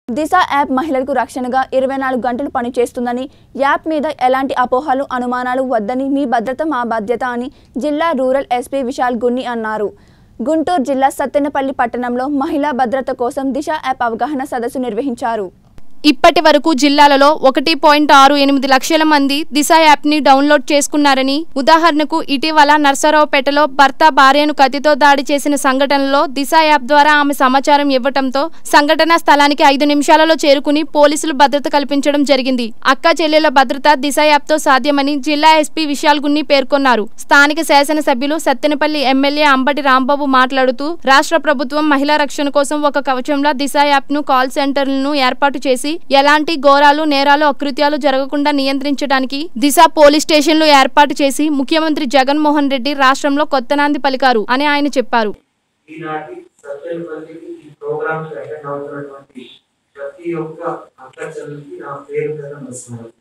దిశ app మహిళలకు రక్షణగా ఇరవై నాలుగు గంటలు పనిచేస్తుందని యాప్ మీద ఎలాంటి అపోహలు అనుమానాలు వద్దని మీ భద్రత మా బాధ్యత అని జిల్లా రూరల్ ఎస్పీ విశాల్ గున్ని అన్నారు గుంటూరు జిల్లా సత్తెనపల్లి పట్టణంలో మహిళా భద్రత కోసం దిశ యాప్ అవగాహన సదస్సు నిర్వహించారు ఇప్పటి వరకు జిల్లాలలో ఒకటి పాయింట్ ఆరు ఎనిమిది లక్షల మంది దిశ యాప్ ని డౌన్లోడ్ చేసుకున్నారని ఉదాహరణకు ఇటీవల నర్సరావుపేటలో భర్త భార్యను కత్తితో దాడి చేసిన సంఘటనలో దిశ యాప్ ద్వారా ఆమె సమాచారం ఇవ్వటంతో సంఘటనా స్థలానికి ఐదు నిమిషాలలో చేరుకుని పోలీసులు భద్రత కల్పించడం జరిగింది అక్క చెల్లెల భద్రత దిశ యాప్ తో సాధ్యమని జిల్లా ఎస్పీ విశాల్ గున్ని పేర్కొన్నారు స్థానిక శాసనసభ్యులు సత్తెనపల్లి ఎమ్మెల్యే అంబటి రాంబాబు మాట్లాడుతూ రాష్ట్ర ప్రభుత్వం మహిళా రక్షణ కోసం ఒక కవచంలా దిశ యాప్ ను కాల్ సెంటర్లను ఏర్పాటు చేసి ఎలాంటి ఘోరాలు నేరాలు అకృత్యాలు జరగకుండా నియంత్రించడానికి దిశ పోలీస్ స్టేషన్లు ఏర్పాటు చేసి ముఖ్యమంత్రి జగన్మోహన్ రెడ్డి రాష్ట్రంలో కొత్త నాంది పలికారు అని ఆయన చెప్పారు ఈనాటి సత్యపల్లికి ఈ ప్రోగ్రామ్ అటెండ్ అవుతున్నటువంటి ప్రతి ఒక్క అక్క చెల్లికి నా పేరు మీద నమస్కారం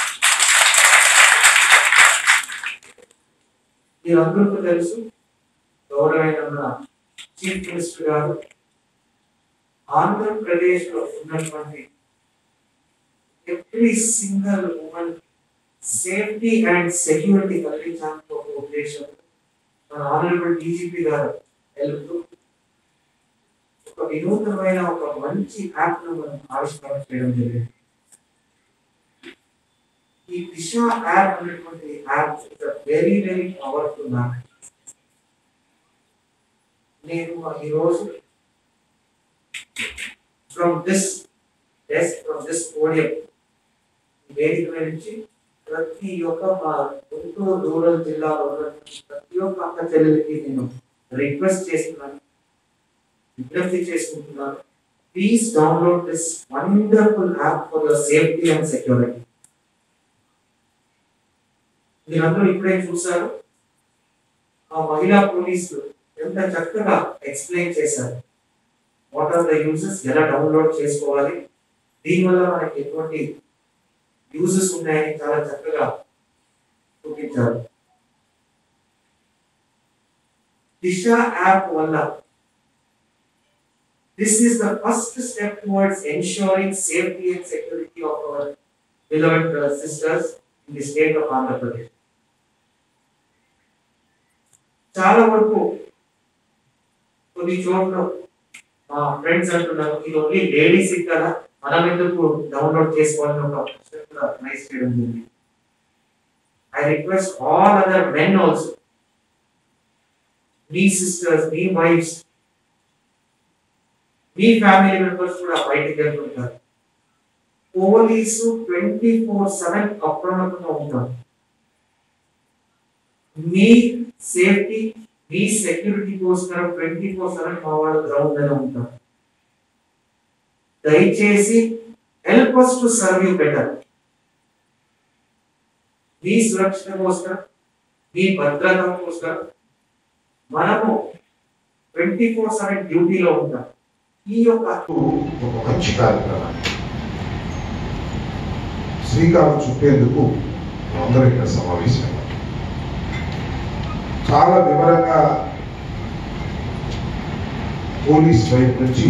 మీరందరికీ తెలుసు గౌరవమైన మన చీఫ్ మినిస్టర్ గారు ఆంధ్రప్రదేశ్ లో ఉన్నటువంటి every single women safety and security కల్పించడానికి ఒక ఉద్దేశం మన ఆనరబుల్ డీజీపీ గారు వెళ్తూ ఒక వినూతనమైన ఒక మంచి యాప్ ను మనం ఆవిష్కరణ చేయడం జరిగింది ఈ దిశ యాప్ అనేటువంటి app very very powerful app నేను ఈరోజు from this desk from this podium వేదిక మీద నుంచి ప్రతి ఒక్క మా గుంటూరు రూరల్ జిల్లాలో ఉన్నటువంటి ప్రతి ఒక్క అక్క చెల్లెలకి నేను రిక్వెస్ట్ చేస్తున్నాను విజ్ఞప్తి చేసుకుంటున్నాను please download this wonderful app for your safety and security మీరందరూ ఇప్పుడే చూసారు ఆ మహిళా పోలీసులు ఎంత చక్కగా ఎక్స్ప్లెయిన్ చేశారు వాట్ ఆర్ ద యూజెస్ ఎలా డౌన్లోడ్ చేసుకోవాలి దీనివల్ల మనకి ఎటువంటి యూజెస్ ఉన్నాయని చాలా చక్కగా చూపించారు దిశ యాప్ వల్ల this is the first step towards ensuring safety and security of our beloved uh, sisters in the state of Andhra Pradesh. చాలా వరకు కొన్ని చోట్ల మా ఫ్రెండ్స్ అంటున్నారు ఇది ఓన్లీ లేడీస్ కదా మనం ఎందుకు డౌన్లోడ్ చేసుకోవాలని ఒక క్వశ్చన్ కూడా రైస్ చేయడం జరిగింది I request all other men also మీ సిస్టర్స్ మీ వైఫ్స్ మీ ఫ్యామిలీ మెంబర్స్ కూడా బయటకు వెళ్తుంటారు పోలీసు ట్వంటీ ఫోర్ సెవెన్ అప్రమత్తంగా ఉంటారు మీ సేఫ్టీ మీ సెక్యూరిటీ కోసరం ట్వంటీ ఫోర్ సెవెన్ మా వాళ్ళు గ్రౌండ్ మీద ఉంటారు దయచేసి help us to serve you better మీ సురక్షణ కోసం మీ భద్రత కోసం మనము ట్వంటీ ఫోర్ సెవెన్ డ్యూటీలో ఉంటాం ఈ యొక్క ఒక మంచి కార్యక్రమాన్ని శ్రీకారం చుట్టేందుకు అందరూ ఇక్కడ సమావేశమయ్యారు చాలా వివరంగా పోలీస్ వైపు నుంచి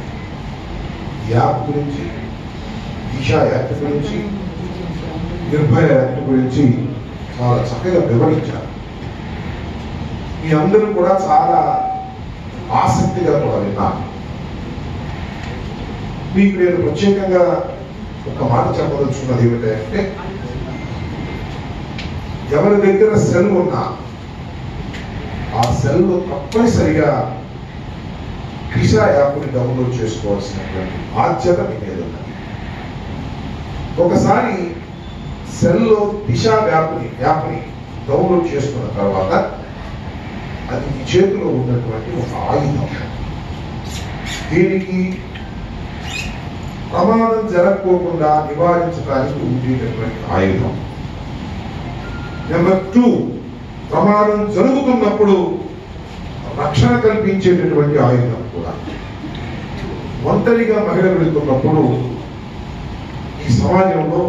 యాప్ గురించి దిశ యాక్ట్ గురించి నిర్భయ యాక్ట్ గురించి చాలా చక్కగా వివరించారు మీ అందరూ కూడా చాలా ఆసక్తిగా కూడా విన్నారు మీకు నేను ప్రత్యేకంగా ఒక మాట చెప్పదలుచుకున్నది ఏమిటంటే ఎవరి దగ్గర సెల్ ఉన్నా ఆ సెల్ తప్పనిసరిగా దిశ యాప్ని డౌన్లోడ్ చేసుకోవాల్సినటువంటి బాధ్యత మీ మీద ఉన్నది ఒకసారి సెల్లో దిశ యాప్ని యాప్ని డౌన్లోడ్ చేసుకున్న తర్వాత అది మీ చేతిలో ఉన్నటువంటి ఒక ఆయుధం దీనికి ప్రమాదం జరగకోకుండా నివారించడానికి ఉండేటటువంటి ఆయుధం నెంబర్ టూ ప్రమాదం జరుగుతున్నప్పుడు రక్షణ కల్పించేటటువంటి ఆయుధం కూడా ఒంటరిగా మహిళ వెళుతున్నప్పుడు ఈ సమాజంలో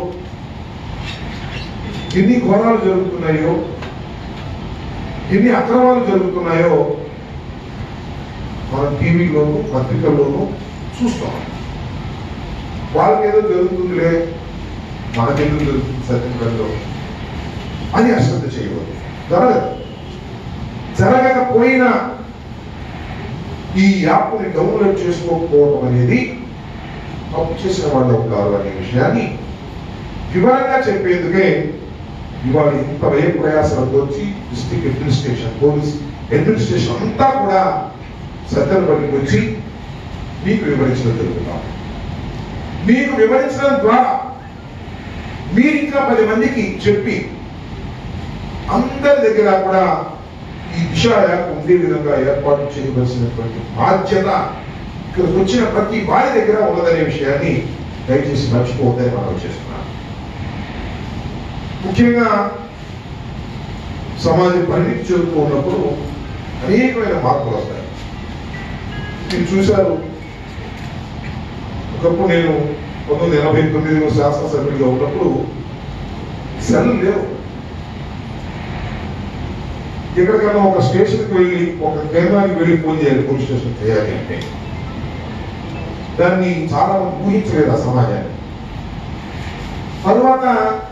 ఎన్ని ఘోరాలు జరుగుతున్నాయో ఎన్ని అక్రమాలు జరుగుతున్నాయో మనం టీవీలోను పత్రికల్లోనూ చూస్తాం వాళ్ళకి ఏదో జరుగుతుందిలే మనకెందుకు జరుగుతుంది సత్యంలో అని అశ్రద్ధ చేయవద్దు జరగదు జరగకపోయినా ఈ యాప్ని డౌన్లోడ్ చేసుకోకపోవడం అనేది తప్పు చేసిన వాళ్ళు ఉంటారు అనే విషయాన్ని వివరంగా చెప్పేందుకే ఇవాళ ఇంత వ్యయ ప్రయాసాలతో వచ్చి డిస్ట్రిక్ట్ అడ్మినిస్ట్రేషన్ పోలీస్ అడ్మినిస్ట్రేషన్ అంతా కూడా సత్యపల్లికి వచ్చి మీకు వివరించడం జరుగుతున్నాం మీకు వివరించడం ద్వారా మీరు ఇంకా పది మందికి చెప్పి అందరి దగ్గర కూడా ఈ దిశ యాప్ ఉండే విధంగా ఏర్పాటు చేయవలసినటువంటి బాధ్యత ఇక్కడికి వచ్చిన ప్రతి వారి దగ్గర ఉన్నదనే విషయాన్ని దయచేసి మర్చిపోవద్దని మనం చేస్తున్నాం ముఖ్యంగా సమాజం పరిణితి చెందుతూ ఉన్నప్పుడు అనేకమైన మార్పులు వస్తాయి మీరు చూశారు ఒకప్పుడు నేను పంతొమ్మిది ఎనభై తొమ్మిదిలో శాసనసభ్యుడిగా ఉన్నప్పుడు సెల్ లేవు ఎక్కడికైనా ఒక స్టేషన్కి వెళ్ళి ఒక కేంద్రానికి వెళ్ళి ఫోన్ చేయాలి పోలీస్ స్టేషన్ చేయాలి అంటే దాన్ని చాలా మంది ఊహించలేదు ఆ సమాజాన్ని తర్వాత